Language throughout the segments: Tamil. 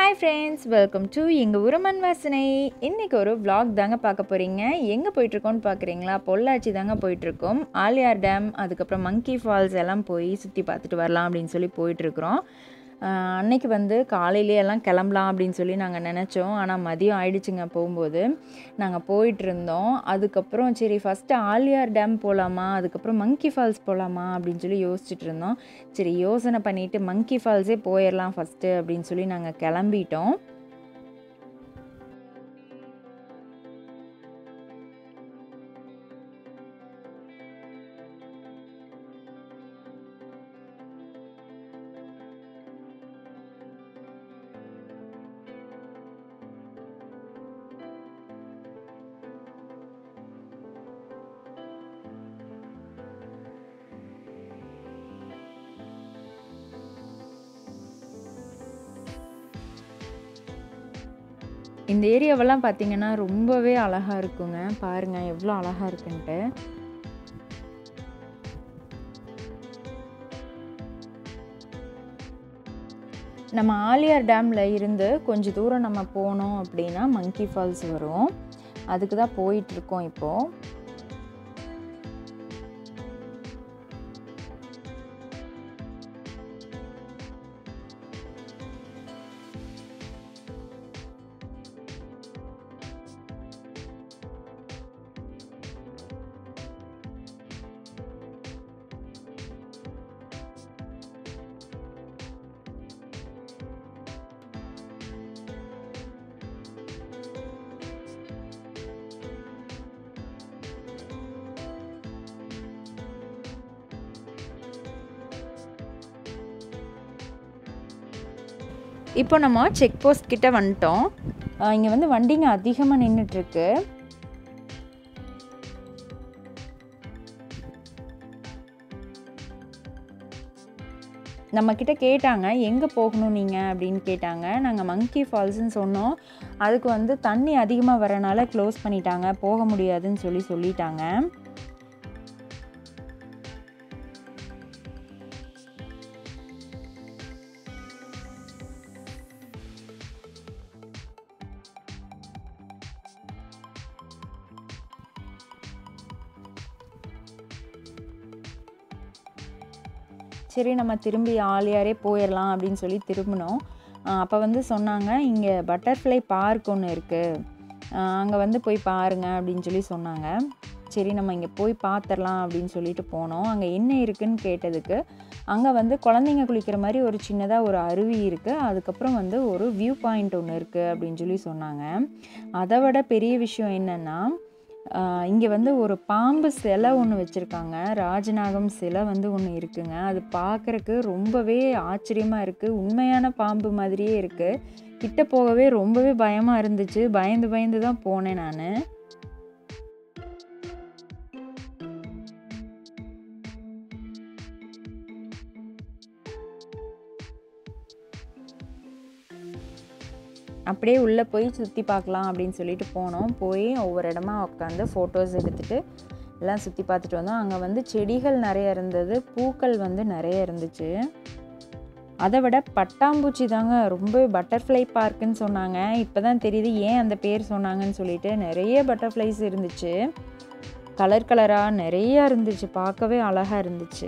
ஹாய் ஃப்ரெண்ட்ஸ் வெல்கம் டு எங்கள் உரமன் வாசனை இன்றைக்கி ஒரு vlog தாங்க பார்க்க போகிறீங்க எங்கே போயிட்டுருக்கோன்னு பார்க்குறீங்களா பொள்ளாச்சி தாங்க போயிட்டுருக்கோம் ஆலியார் டேம் அதுக்கப்புறம் மங்கி ஃபால்ஸ் எல்லாம் போய் சுற்றி பார்த்துட்டு வரலாம் அப்படின்னு சொல்லி போயிட்டுருக்குறோம் ஆஹ் அன்னைக்கு வந்து காலையிலே எல்லாம் கிளம்பலாம் அப்படின்னு சொல்லி நாங்கள் நினச்சோம் ஆனால் மதியம் ஆயிடுச்சுங்க போகும்போது நாங்கள் போயிட்டு இருந்தோம் அதுக்கப்புறம் சரி ஃபஸ்ட்டு ஆலியார் டேம் போகலாமா அதுக்கப்புறம் மங்கி ஃபால்ஸ் போகலாமா அப்படின்னு சொல்லி யோசிச்சுட்டு இருந்தோம் சரி யோசனை பண்ணிவிட்டு மங்கி ஃபால்ஸே போயிடலாம் ஃபஸ்ட்டு அப்படின்னு சொல்லி நாங்கள் கிளம்பிட்டோம் இந்த ஏரியாவெல்லாம் பார்த்தீங்கன்னா ரொம்பவே அழகாக இருக்குங்க பாருங்கள் எவ்வளோ அழகாக இருக்குன்ட்டு நம்ம ஆலியார் டேமில் இருந்து கொஞ்சம் தூரம் நம்ம போனோம் அப்படின்னா மங்கி ஃபால்ஸ் வரும் அதுக்கு தான் போயிட்டுருக்கோம் இப்போது இப்போ நம்ம செக் போஸ்ட் கிட்ட வந்துட்டோம் இங்கே வந்து வண்டிங்க அதிகமாக நின்றுட்டுருக்கு நம்மக்கிட்ட கேட்டாங்க எங்கே போகணும் நீங்கள் அப்படின்னு கேட்டாங்க நாங்கள் மங்கி ஃபால்ஸ்னு சொன்னோம் அதுக்கு வந்து தண்ணி அதிகமாக வரனால க்ளோஸ் பண்ணிட்டாங்க போக முடியாதுன்னு சொல்லி சொல்லிட்டாங்க சரி நம்ம திரும்பி ஆலியாரே போயிடலாம் அப்படின்னு சொல்லி திரும்பினோம் அப்போ வந்து சொன்னாங்க இங்கே பட்டர்ஃப்ளை பார்க் ஒன்று இருக்குது அங்கே வந்து போய் பாருங்க அப்படின்னு சொல்லி சொன்னாங்க சரி நம்ம இங்கே போய் பார்த்துடலாம் அப்படின்னு சொல்லிட்டு போனோம் அங்கே என்ன இருக்குன்னு கேட்டதுக்கு அங்கே வந்து குழந்தைங்க குளிக்கிற மாதிரி ஒரு சின்னதாக ஒரு அருவி இருக்குது அதுக்கப்புறம் வந்து ஒரு வியூ பாயிண்ட் ஒன்று இருக்குது அப்படின்னு சொல்லி சொன்னாங்க அதை விட பெரிய விஷயம் என்னென்னா இங்கே வந்து ஒரு பாம்பு சிலை ஒன்று வச்சுருக்காங்க ராஜநாகம் சிலை வந்து ஒன்று இருக்குங்க அது பார்க்குறக்கு ரொம்பவே ஆச்சரியமாக இருக்குது உண்மையான பாம்பு மாதிரியே இருக்குது கிட்ட போகவே ரொம்பவே பயமாக இருந்துச்சு பயந்து பயந்து தான் போனேன் நான் அப்படியே உள்ளே போய் சுற்றி பார்க்கலாம் அப்படின்னு சொல்லிட்டு போனோம் போய் ஒவ்வொரு இடமா உட்காந்து ஃபோட்டோஸ் எடுத்துகிட்டு எல்லாம் சுற்றி பார்த்துட்டு வந்தோம் அங்கே வந்து செடிகள் நிறைய இருந்தது பூக்கள் வந்து நிறைய இருந்துச்சு அதை விட பட்டாம்பூச்சி தாங்க ரொம்ப பட்டர்ஃப்ளை பார்க்குன்னு சொன்னாங்க இப்போ தான் தெரியுது ஏன் அந்த பேர் சொன்னாங்கன்னு சொல்லிட்டு நிறைய பட்டர்ஃப்ளைஸ் இருந்துச்சு கலர் கலராக நிறையா இருந்துச்சு பார்க்கவே அழகாக இருந்துச்சு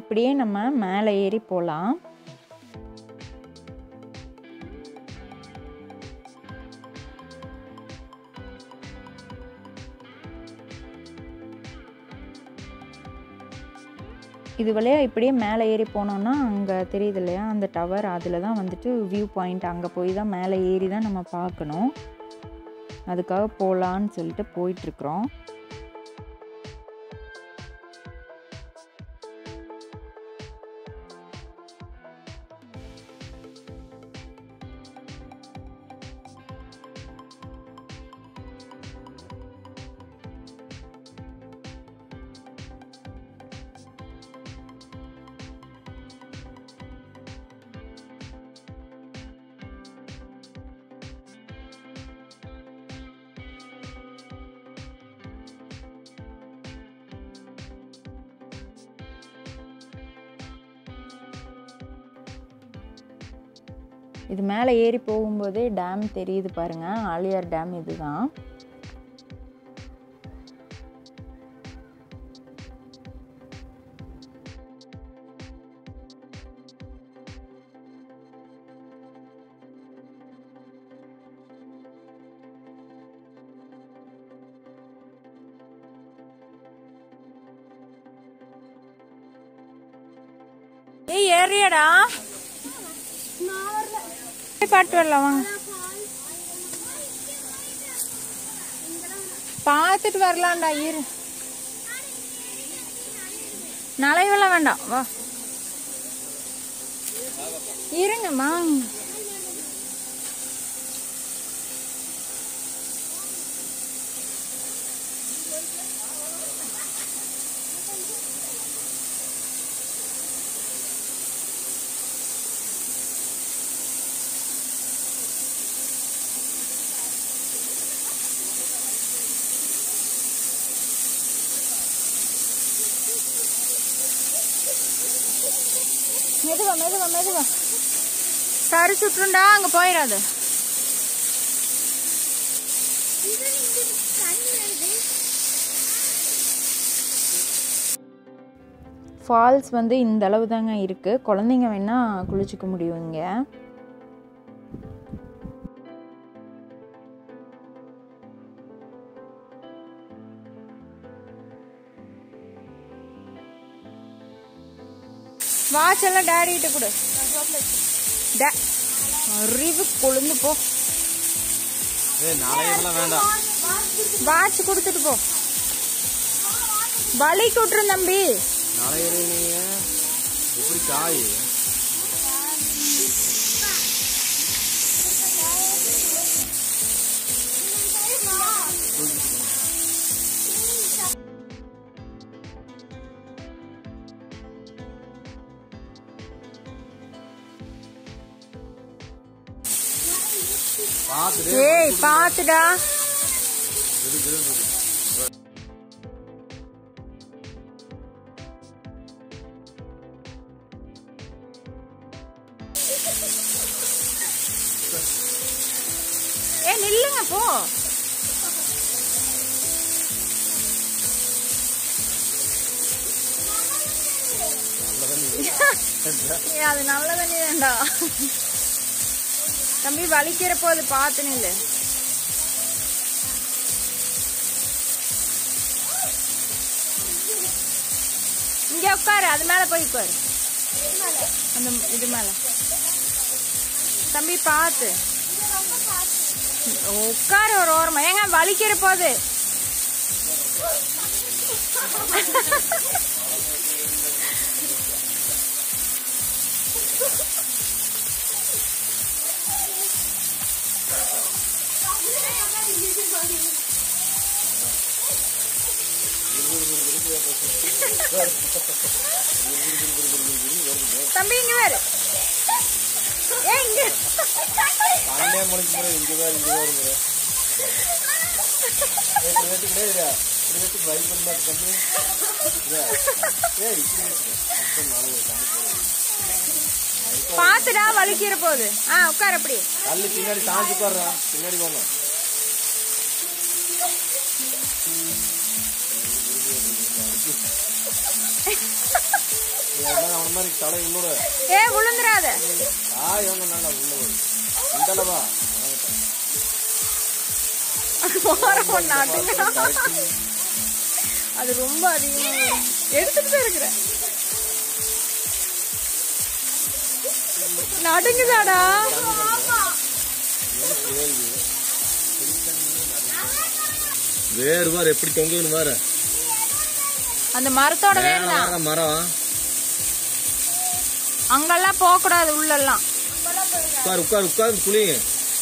இப்படியே நம்ம மேலே ஏறி போகலாம் இது வழியாக இப்படியே மேலே ஏறி போனோம்னா அங்கே தெரியுது இல்லையா அந்த டவர் அதில் தான் வந்துட்டு வியூ பாயிண்ட் அங்கே போய் தான் மேலே ஏறி தான் நம்ம பார்க்கணும் அதுக்காக போகலான்னு சொல்லிட்டு போயிட்டுருக்குறோம் இது மேலே ஏறி போகும்போதே டேம் தெரியுது பாருங்க ஆலியார் டேம் இதுதான் ஏய் ஏறியடா போய் பாட்டு வரலாம் வாங்க பார்த்துட்டு வரலாம்டா இரு நலைவெல்லாம் வேண்டாம் வா இருங்கம்மா மெதுவா மெதுவா மெதுவா சரி சுற்றுண்டா அங்க போயிடாது ஃபால்ஸ் வந்து இந்த அளவு தாங்க இருக்கு குழந்தைங்க வேணா குளிச்சுக்க முடியும் இங்க வாட்ச் எல்லாம் டேடி கிட்ட கொடு டே- அறிவு கொழுந்து போ ஏய் நாளையெல்லாம் வேண்டாம் வாட்ச் கொடுத்துட்டு போ வலி விட்டுரும் தம்பி நாளைய நீங்க எப்படி காய் பார்த்துட்டு ஏய் பாத்துடா ஏ நில்லுங்க போ ஏய், அது நல்ல தண்ணி வேண்டாம் தம்பி வலிக்கிறப்போ அது பார்த்து நில்லு இங்க உட்காரு அது மேல போய் உட்காரு அந்த இது மேல தம்பி பார்த்து உட்காரு ஒரு ஓரமா ஏங்க வலிக்கிற போது தம்பி இங்க வேறு ஏ இங்க பன்னெண்டே மணிக்கு முறை இங்கே வேறு இங்கே வேறுங்கிற இப்படி வச்சுக்கிட்டே இரு இப்படி வச்சு பைக் பண்ணா தம்பி இதா. ஏய் இப்படி வச்சுக்க அப்போ நாளை ஒரு தண்ணி போடுறேன். பாத்துடா வலிக்கிற போது ஆ உட்கார் அப்படி தள்ளி பின்னாடி சாஞ்சு உட்கார்றான் பின்னாடி போங்க அவன மாதிரி தலை இன்னொரு ஏ விழுந்துடாத ஆய் வாங்க நல்லா உள்ள போய் இந்தளவா ஓரம் நாட்டுங்க அது ரொம்ப அதிகமா வரும். எடுத்துட்டு தான் இருக்கிறேன் நடுங்குதாடா வேறு பாரு எப்படி தொங்குதுன்னு பாரு அந்த மரத்தோட வேர் தான் வேற மரம் அங்கெல்லாம் போக கூடாது உள்ளெல்லாம் உட்கார் உட்கார் உட்கார் குளிங்க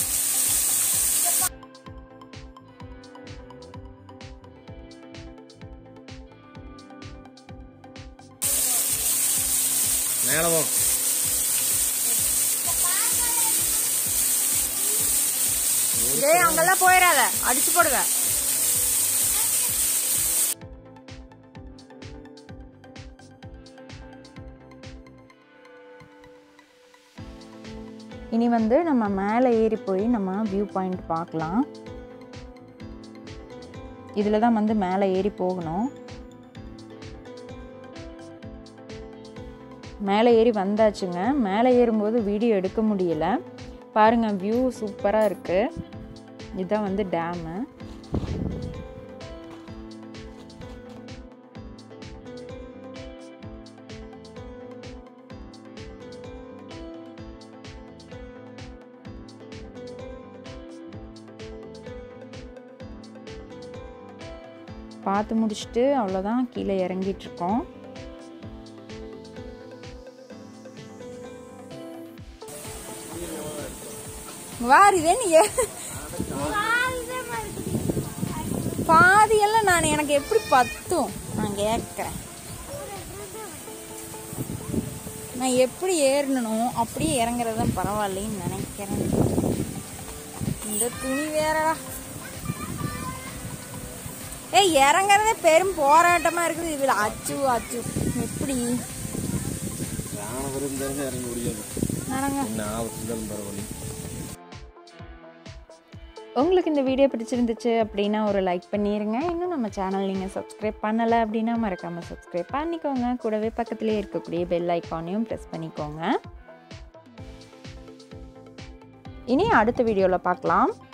மேலவா டேய் அங்கெல்லாம் போயிடாத அடிச்சு போடுவேன் இனி வந்து நம்ம மேலே ஏறி போய் நம்ம வியூ பாயிண்ட் பார்க்கலாம் இதில் தான் வந்து மேலே ஏறி போகணும் மேலே ஏறி வந்தாச்சுங்க மேலே ஏறும்போது வீடியோ எடுக்க முடியல பாருங்கள் வியூ சூப்பராக இருக்குது இதுதான் வந்து டேமு பார்த்து முடிச்சுட்டு அவ்வளோதான் கீழே இறங்கிட்டு இருக்கோம் வாரிதே நீ பாதியெல்லாம் நான் எனக்கு எப்படி பத்தும் நான் கேட்குறேன் நான் எப்படி ஏறணும் அப்படியே இறங்குறது தான் பரவாயில்லைன்னு நினைக்கிறேன் இந்த துணி வேறடா ஏய் இறங்குறதே பெரும் போராட்டமா இருக்குது இதுல அச்சு அச்சு எப்படி யானை வரும் தெரிஞ்சு இறங்க முடியாது நடங்க என்ன ஆபத்து இருந்தாலும் பரவாயில்ல உங்களுக்கு இந்த வீடியோ பிடிச்சிருந்துச்சு அப்படின்னா ஒரு லைக் பண்ணிடுங்க இன்னும் நம்ம சேனல் நீங்கள் சப்ஸ்கிரைப் பண்ணலை அப்படின்னா மறக்காமல் சப்ஸ்கிரைப் பண்ணிக்கோங்க கூடவே பக்கத்துலேயே இருக்கக்கூடிய பெல் ஐக்கானையும் ப்ரெஸ் பண்ணிக்கோங்க இனி அடுத்த வீடியோவில் பார்க்கலாம்